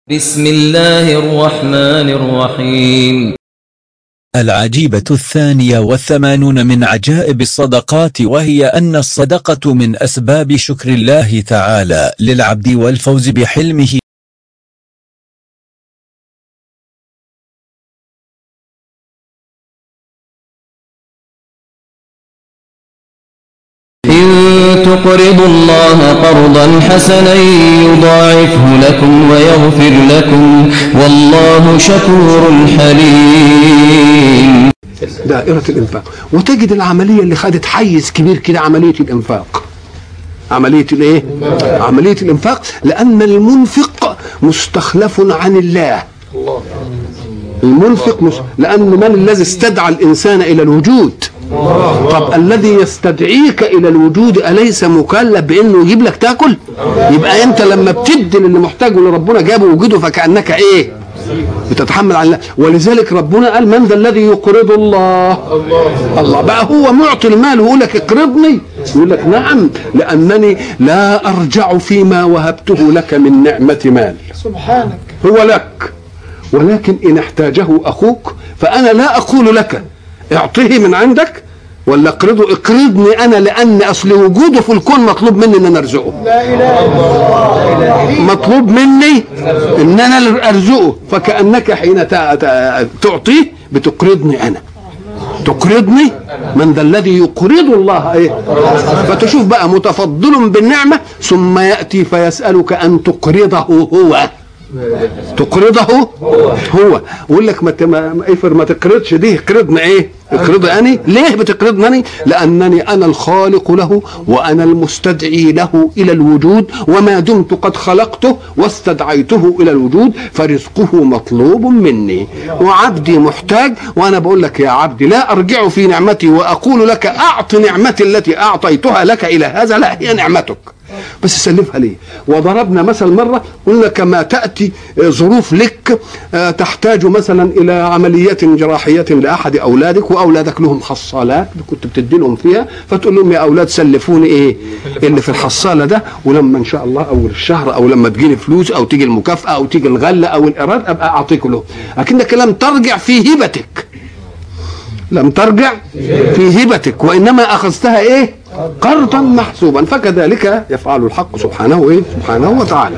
بسم الله الرحمن الرحيم العجيبة الثانية والثمانون من عجائب الصدقات وهي أن الصدقة من أسباب شكر الله تعالى للعبد والفوز بحلمه إن تقرضوا الله قرضا حسنا يضاعفه لكم ويغفر لكم والله شكور حليم دائرة الإنفاق وتجد العملية اللي خدت حيز كبير كده عملية الإنفاق عملية الإيه؟ عملية الإنفاق لأن المنفق مستخلف عن الله المنفق مش لأن من الذي استدعى الإنسان إلى الوجود طب الذي يستدعيك إلى الوجود أليس مكلف بأنه يجيب لك تاكل يبقى أنت لما بتدي اللي محتاجه اللي ربنا جابه وجوده فكأنك إيه بتتحمل على الله ولذلك ربنا قال من ذا الذي يقرض الله الله, الله. بقى هو معطي المال ويقول لك اقرضني يقول لك نعم لأنني لا أرجع فيما وهبته لك من نعمة مال سبحانك هو لك ولكن إن احتاجه أخوك فأنا لا أقول لك اعطه من عندك ولا اقرضه اقرضني انا لان اصل وجوده في الكون مطلوب مني ان انا ارزقه لا اله الا الله مطلوب مني ان انا ارزقه فكانك حين تع- تع- تعطيه بتقرضني انا تقرضني من ذا الذي يقرض الله ايه فتشوف بقى متفضل بالنعمه ثم ياتي فيسالك ان تقرضه هو تقرضه هو يقول لك ما ت- ما ما- افر ما تقرضش دي اقرضني ايه اقرض اني ليه بتقرضني لانني انا الخالق له وانا المستدعي له الى الوجود وما دمت قد خلقته واستدعيته الى الوجود فرزقه مطلوب مني وعبدي محتاج وانا بقول لك يا عبدي لا ارجع في نعمتي واقول لك اعط نعمتي التي اعطيتها لك الى هذا لا هي نعمتك بس سلفها ليه وضربنا مثل مرة قلنا كما تأتي آه، ظروف لك آه، تحتاج مثلا إلى عملية جراحية لأحد أولادك وأولادك لهم حصالات كنت بتدي لهم فيها فتقول لهم يا أولاد سلفوني إيه اللي في الحصالة ده ولما إن شاء الله أول الشهر أو لما تجيني فلوس أو تيجي المكافأة أو تيجي الغلة أو الإيراد أبقى أعطيك له لكنك لم ترجع في هبتك لم ترجع في هبتك وانما اخذتها ايه قرضا محسوبا فكذلك يفعل الحق سبحانه ايه سبحانه وتعالى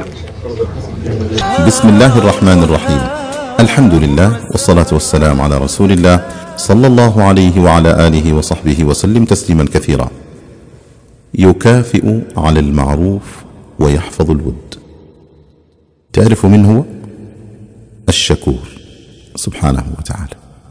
بسم الله الرحمن الرحيم الحمد لله والصلاة والسلام على رسول الله صلى الله عليه وعلى آله وصحبه وسلم تسليما كثيرا يكافئ على المعروف ويحفظ الود تعرف من هو الشكور سبحانه وتعالى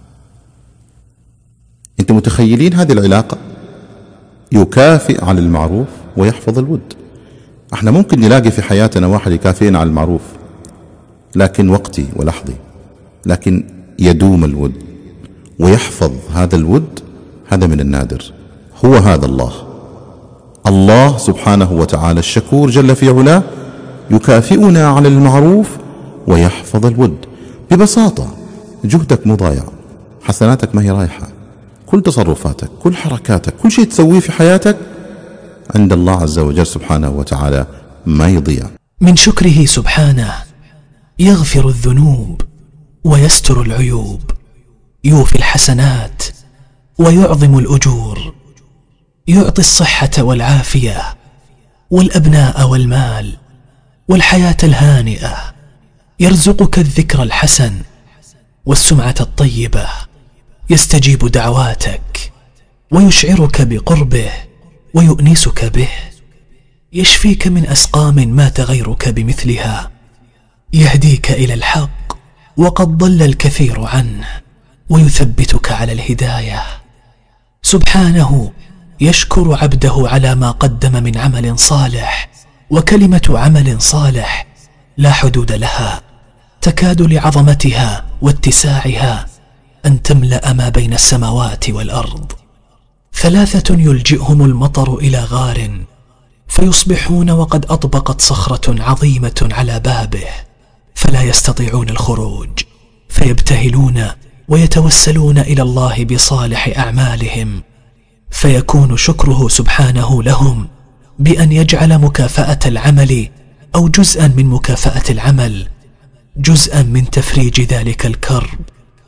انت متخيلين هذه العلاقة يكافئ على المعروف ويحفظ الود احنا ممكن نلاقي في حياتنا واحد يكافئنا على المعروف لكن وقتي ولحظي لكن يدوم الود ويحفظ هذا الود هذا من النادر هو هذا الله الله سبحانه وتعالى الشكور جل في علاه يكافئنا على المعروف ويحفظ الود ببساطة جهدك مو ضايع حسناتك ما هي رايحة كل تصرفاتك كل حركاتك كل شيء تسويه في حياتك عند الله عز وجل سبحانه وتعالى ما يضيع من شكره سبحانه يغفر الذنوب ويستر العيوب يوفي الحسنات ويعظم الاجور يعطي الصحه والعافيه والابناء والمال والحياه الهانئه يرزقك الذكر الحسن والسمعه الطيبه يستجيب دعواتك ويشعرك بقربه ويؤنسك به يشفيك من اسقام مات غيرك بمثلها يهديك الى الحق وقد ضل الكثير عنه ويثبتك على الهدايه سبحانه يشكر عبده على ما قدم من عمل صالح وكلمه عمل صالح لا حدود لها تكاد لعظمتها واتساعها ان تملا ما بين السماوات والارض ثلاثه يلجئهم المطر الى غار فيصبحون وقد اطبقت صخره عظيمه على بابه فلا يستطيعون الخروج فيبتهلون ويتوسلون الى الله بصالح اعمالهم فيكون شكره سبحانه لهم بان يجعل مكافاه العمل او جزءا من مكافاه العمل جزءا من تفريج ذلك الكرب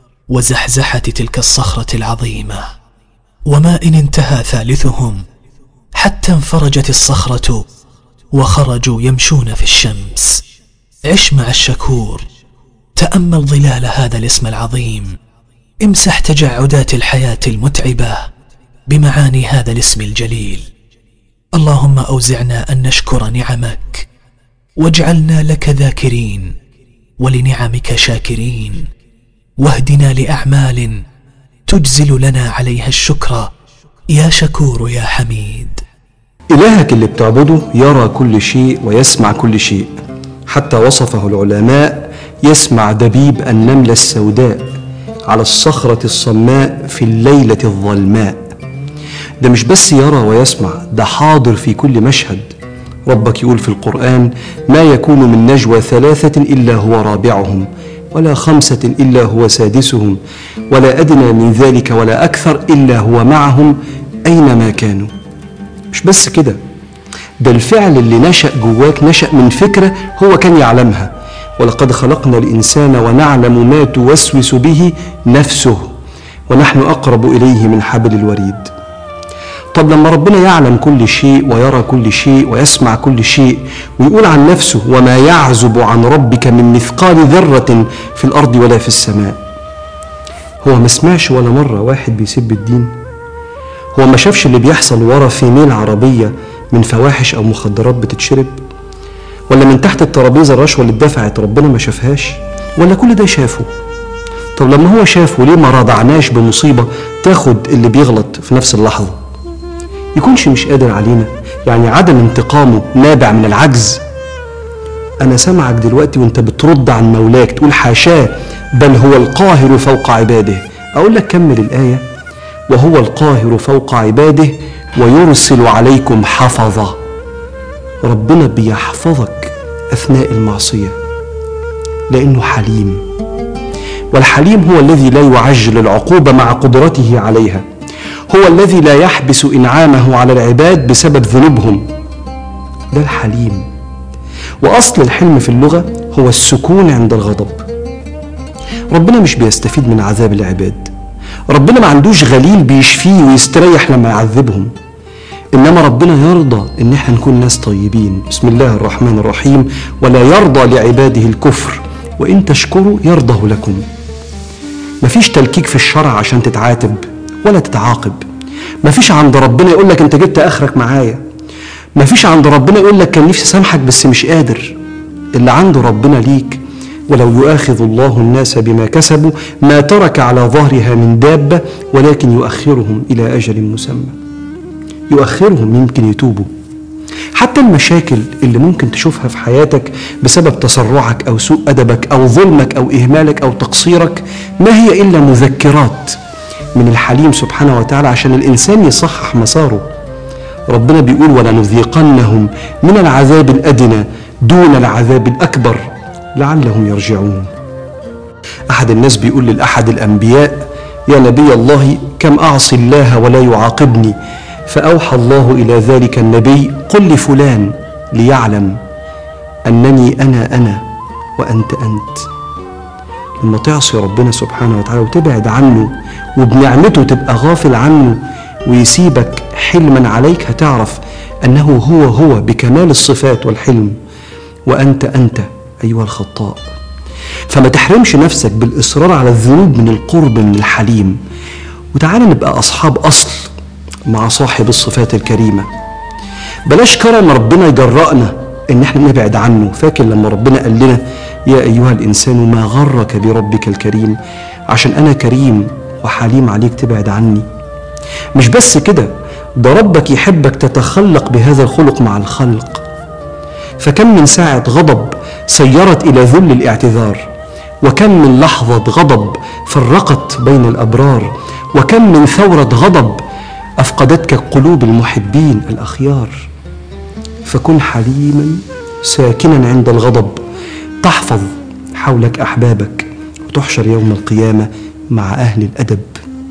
وزحزحة تلك الصخرة العظيمة وما إن انتهى ثالثهم حتى انفرجت الصخرة وخرجوا يمشون في الشمس عش مع الشكور تأمل ظلال هذا الاسم العظيم امسح تجعدات الحياة المتعبة بمعاني هذا الاسم الجليل اللهم أوزعنا أن نشكر نعمك واجعلنا لك ذاكرين ولنعمك شاكرين واهدنا لأعمال تجزل لنا عليها الشكر يا شكور يا حميد إلهك اللي بتعبده يرى كل شيء ويسمع كل شيء حتى وصفه العلماء يسمع دبيب النملة السوداء على الصخرة الصماء في الليلة الظلماء ده مش بس يرى ويسمع ده حاضر في كل مشهد ربك يقول في القرآن ما يكون من نجوى ثلاثة إلا هو رابعهم ولا خمسة إلا هو سادسهم ولا أدنى من ذلك ولا أكثر إلا هو معهم أينما كانوا مش بس كده ده الفعل اللي نشأ جواك نشأ من فكرة هو كان يعلمها ولقد خلقنا الإنسان ونعلم ما توسوس به نفسه ونحن أقرب إليه من حبل الوريد طب لما ربنا يعلم كل شيء ويرى كل شيء ويسمع كل شيء ويقول عن نفسه وما يعزب عن ربك من مثقال ذرة في الأرض ولا في السماء هو ما سمعش ولا مرة واحد بيسب الدين هو ما شافش اللي بيحصل ورا فيميل عربية من فواحش أو مخدرات بتتشرب ولا من تحت الترابيزة الرشوة اللي اتدفعت ربنا ما شافهاش ولا كل ده شافه طب لما هو شافه ليه ما رضعناش بمصيبة تاخد اللي بيغلط في نفس اللحظة يكونش مش قادر علينا يعني عدم انتقامه نابع من العجز أنا سامعك دلوقتي وأنت بترد عن مولاك تقول حاشاه بل هو القاهر فوق عباده أقول لك كمل الآية وهو القاهر فوق عباده ويرسل عليكم حفظة ربنا بيحفظك أثناء المعصية لأنه حليم والحليم هو الذي لا يعجل العقوبة مع قدرته عليها هو الذي لا يحبس إنعامه على العباد بسبب ذنوبهم ده الحليم وأصل الحلم في اللغة هو السكون عند الغضب ربنا مش بيستفيد من عذاب العباد ربنا ما عندوش غليل بيشفيه ويستريح لما يعذبهم انما ربنا يرضى ان احنا نكون ناس طيبين بسم الله الرحمن الرحيم ولا يرضى لعباده الكفر وان تشكروا يرضه لكم مفيش تلكيك في الشرع عشان تتعاتب ولا تتعاقب مفيش عند ربنا يقول لك انت جبت اخرك معايا مفيش عند ربنا يقول لك كان نفسي سامحك بس مش قادر اللي عنده ربنا ليك ولو يؤاخذ الله الناس بما كسبوا ما ترك على ظهرها من دابه ولكن يؤخرهم الى اجل مسمى يؤخرهم يمكن يتوبوا حتى المشاكل اللي ممكن تشوفها في حياتك بسبب تسرعك او سوء ادبك او ظلمك او اهمالك او تقصيرك ما هي الا مذكرات من الحليم سبحانه وتعالى عشان الانسان يصحح مساره ربنا بيقول ولنذيقنهم من العذاب الادنى دون العذاب الاكبر لعلهم يرجعون احد الناس بيقول لاحد الانبياء يا نبي الله كم اعصي الله ولا يعاقبني فأوحى الله إلى ذلك النبي قل لفلان ليعلم أنني أنا أنا وأنت أنت لما تعصي ربنا سبحانه وتعالى وتبعد عنه وبنعمته تبقى غافل عنه ويسيبك حلما عليك هتعرف أنه هو هو بكمال الصفات والحلم وأنت أنت أيها الخطاء فما تحرمش نفسك بالإصرار على الذنوب من القرب من الحليم وتعالى نبقى أصحاب أصل مع صاحب الصفات الكريمة بلاش كرم ربنا يجرأنا ان احنا نبعد عنه فاكر لما ربنا قال لنا يا ايها الانسان ما غرك بربك الكريم عشان انا كريم وحليم عليك تبعد عني مش بس كده ده ربك يحبك تتخلق بهذا الخلق مع الخلق فكم من ساعة غضب سيرت إلى ذل الاعتذار وكم من لحظة غضب فرقت بين الأبرار وكم من ثورة غضب أفقدتك قلوب المحبين الأخيار فكن حليما ساكنا عند الغضب تحفظ حولك أحبابك وتحشر يوم القيامة مع أهل الأدب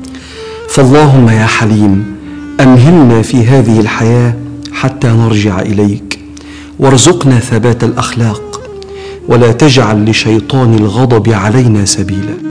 فاللهم يا حليم أمهلنا في هذه الحياة حتى نرجع إليك وارزقنا ثبات الأخلاق ولا تجعل لشيطان الغضب علينا سبيلا